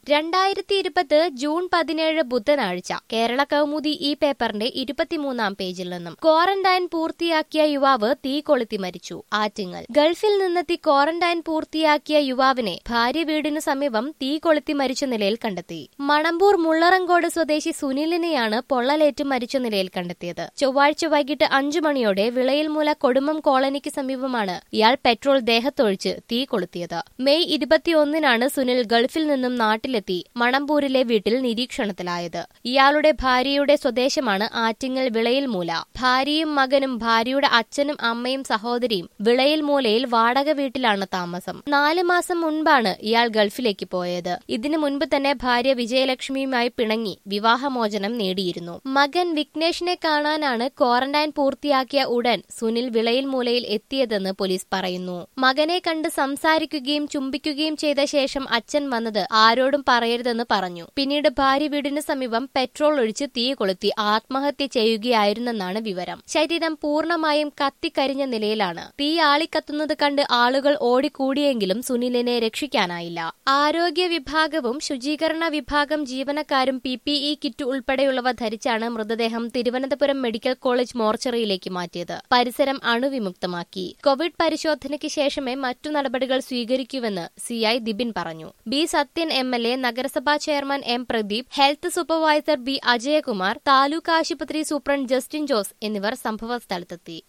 രണ്ടായിരത്തി ഇരുപത് ജൂൺ പതിനേഴ് ബുധനാഴ്ച കേരള കൗമുദി ഈ പേപ്പറിന്റെ ഇരുപത്തിമൂന്നാം പേജിൽ നിന്നും ക്വാറന്റൈൻ പൂർത്തിയാക്കിയ യുവാവ് തീ കൊളുത്തി മരിച്ചു ആറ്റിങ്ങൽ ഗൾഫിൽ നിന്നെത്തി ക്വാറന്റൈൻ പൂർത്തിയാക്കിയ യുവാവിനെ ഭാര്യ വീടിനു സമീപം തീ കൊളുത്തി മരിച്ച നിലയിൽ കണ്ടെത്തി മണമ്പൂർ മുള്ളറങ്കോട് സ്വദേശി സുനിലിനെയാണ് പൊള്ളലേറ്റ് മരിച്ച നിലയിൽ കണ്ടെത്തിയത് ചൊവ്വാഴ്ച വൈകിട്ട് അഞ്ചു മണിയോടെ വിളയിൽമൂല കൊടുമം കോളനിക്ക് സമീപമാണ് ഇയാൾ പെട്രോൾ ദേഹത്തൊഴിച്ച് തീ കൊളുത്തിയത് മെയ് ഇരുപത്തിയൊന്നിനാണ് സുനിൽ ഗൾഫിൽ നിന്നും നാട്ടിലെത്തി മണമ്പൂരിലെ വീട്ടിൽ നിരീക്ഷണത്തിലായത് ഇയാളുടെ ഭാര്യയുടെ സ്വദേശമാണ് ആറ്റിങ്ങൽ വിളയിൽമൂല ഭാര്യയും മകനും ഭാര്യയുടെ അച്ഛനും അമ്മയും സഹോദരിയും വിളയിൽമൂലയിൽ വാടക വീട്ടിലാണ് താമസം നാല് മാസം മുൻപാണ് ഇയാൾ ഗൾഫിലേക്ക് പോയത് ഇതിനു മുൻപ് തന്നെ ഭാര്യ വിജയലക്ഷ്മിയുമായി പിണങ്ങി വിവാഹമോചനം നേടിയിരുന്നു മകൻ വിഘ്നേഷിനെ കാണാനാണ് ക്വാറന്റൈൻ പൂർത്തിയാക്കിയ ഉടൻ സുനിൽ വിളയിൽമൂലയിൽ എത്തിയതെന്ന് പോലീസ് പറയുന്നു മകനെ കണ്ട് സംസാരിക്കുകയും ചുംബിക്കുകയും ചെയ്ത ശേഷം അച്ഛൻ വന്നത് ആരോടും പറയരുതെന്ന് പറഞ്ഞു പിന്നീട് ഭാര്യ വീടിന് സമീപം പെട്രോൾ ഒഴിച്ച് തീ കൊളുത്തി ആത്മഹത്യ ചെയ്യുകയായിരുന്നെന്നാണ് വിവരം ശരീരം പൂർണ്ണമായും കത്തിക്കരിഞ്ഞ നിലയിലാണ് തീ ആളിക്കത്തുന്നത് കണ്ട് ആളുകൾ ഓടിക്കൂടിയെങ്കിലും സുനിലിനെ രക്ഷിക്കാനായില്ല ആരോഗ്യ വിഭാഗവും ശുചീകരണ വിഭാഗം ജീവനക്കാരും പി പി ഇ കിറ്റ് ഉൾപ്പെടെയുള്ളവ ധരിച്ചാണ് മൃതദേഹം തിരുവനന്തപുരം മെഡിക്കൽ കോളേജ് മോർച്ചറിയിലേക്ക് മാറ്റിയത് പരിസരം അണുവിമുക്തമാക്കി കോവിഡ് പരിശോധനയ്ക്ക് ശേഷമേ മറ്റു നടപടികൾ സ്വീകരിക്കൂവെന്ന് സിഐ ദിബിൻ പറഞ്ഞു B Sathyan M L A നഗരസഭാ chairman M Pradeep health supervisor B Ajayakumar taluk ആശുപത്രി സൂപ്രണ്ട് ജസ്റ്റിൻ ജോസ് എന്നിവർ സംഭവസ്ഥലത്തെത്തി